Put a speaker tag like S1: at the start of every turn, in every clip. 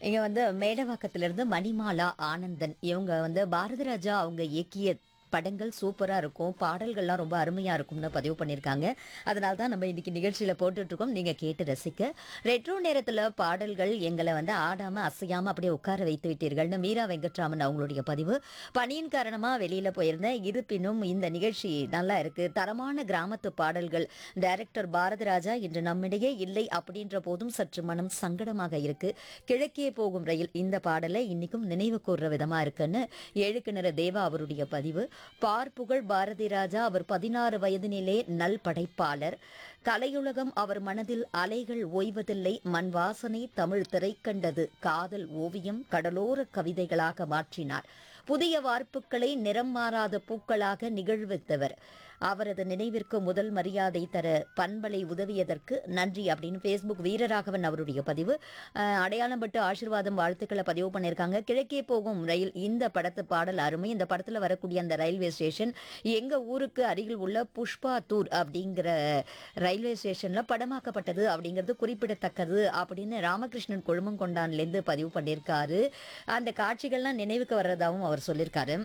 S1: இங்க வந்து மேடவாக்கத்திலிருந்து மணிமாலா ஆனந்தன் இவங்க வந்து பாரதி ராஜா அவங்க இயக்கிய படங்கள் சூப்பரா இருக்கும் பாடல்கள்லாம் ரொம்ப அருமையா இருக்கும்னு பதிவு பண்ணியிருக்காங்க அதனால தான் நம்ம இன்னைக்கு நிகழ்ச்சியில போட்டுட்டு இருக்கோம் நீங்க கேட்டு ரசிக்க ரெட்ரோ நேரத்துல பாடல்கள் எங்களை வந்து ஆடாம அசையாம அப்படியே உட்கார வைத்து விட்டீர்கள்னு மீரா வெங்கட்ராமன் அவங்களுடைய பதிவு பணியின் காரணமா வெளியில போயிருந்தேன் இருப்பினும் இந்த நிகழ்ச்சி நல்லா இருக்கு தரமான கிராமத்து பாடல்கள் டைரக்டர் பாரதி ராஜா இன்று நம்மிடையே இல்லை அப்படின்ற போதும் சற்று மனம் சங்கடமாக இருக்கு கிழக்கே போகும் ரயில் இந்த பாடலை இன்னைக்கும் நினைவு கூர்ற விதமா இருக்குன்னு எழுக்கிணற தேவா அவருடைய பதிவு பார்ப்புகழ் பாரதி ராஜா அவர் பதினாறு வயதினிலே நல் படைப்பாளர் கலையுலகம் அவர் மனதில் அலைகள் ஓய்வதில்லை மண் வாசனை தமிழ் திரைக்கண்டது காதல் ஓவியம் கடலோர கவிதைகளாக மாற்றினார் புதிய வார்ப்புகளை நிறம் மாறாத பூக்களாக நிகழ்வித்தவர் அவரது நினைவிற்கு முதல் மரியாதை தர பண்பலை உதவியதற்கு நன்றி அப்படின்னு ஃபேஸ்புக் வீரராகவன் அவருடைய பதிவு அஹ், அடையாளம் பட்டு ஆசீர்வாதம் வாழ்த்துக்களை பதிவு பண்ணியிருக்காங்க கிழக்கே போகும் ரயில் இந்த படத்து பாடல் அருமை இந்த படத்துல வரக்கூடிய அந்த ரயில்வே ஸ்டேஷன் எங்க ஊருக்கு அருகில் உள்ள புஷ்பாத்தூர் அப்படிங்கிற ரயில்வே ஸ்டேஷன்ல படமாக்கப்பட்டது அப்படிங்கிறது குறிப்பிடத்தக்கது அப்படின்னு ராமகிருஷ்ணன் கொழுமங்கொண்டான்லேருந்து பதிவு பண்ணியிருக்காரு அந்த காட்சிகள்லாம் நினைவுக்கு வர்றதாகவும் அவர் சொல்லியிருக்காரு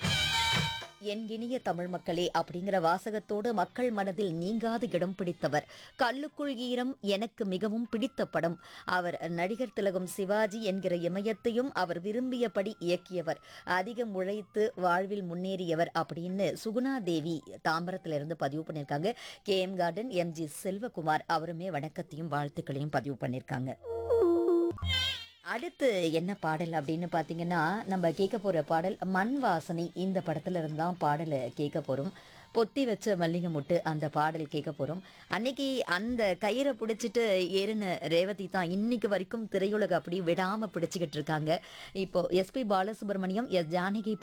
S1: என் இனிய தமிழ் மக்களே அப்படிங்கிற வாசகத்தோடு மக்கள் மனதில் நீங்காது இடம் பிடித்தவர் கல்லுக்குள் ஈரம் எனக்கு மிகவும் பிடித்த படம் அவர் நடிகர் திலகம் சிவாஜி என்கிற இமயத்தையும் அவர் விரும்பியபடி இயக்கியவர் அதிகம் உழைத்து வாழ்வில் முன்னேறியவர் அப்படின்னு சுகுணா தேவி தாம்பரத்திலிருந்து பதிவு பண்ணியிருக்காங்க K M garden M G Selvakumar அவருமே வணக்கத்தையும் வாழ்த்துக்களையும் பதிவு பண்ணியிருக்காங்க அடுத்து என்ன பாடல் அப்படின்னு பார்த்தீங்கன்னா நம்ம கேட்க போகிற பாடல் மண் வாசனை இந்த படத்துல இருந்து தான் பாடலை கேட்க போகிறோம் பொத்தி வச்ச மல்லிகை முட்டு அந்த பாடல் கேட்க போகிறோம் அன்னைக்கு அந்த கயிறை பிடிச்சிட்டு ஏறின ரேவதி தான் இன்னைக்கு வரைக்கும் திரையுலக அப்படி விடாமல் பிடிச்சிக்கிட்டு இருக்காங்க இப்போ எஸ்பி பாலசுப்ரமணியம் எஸ் ஜானகி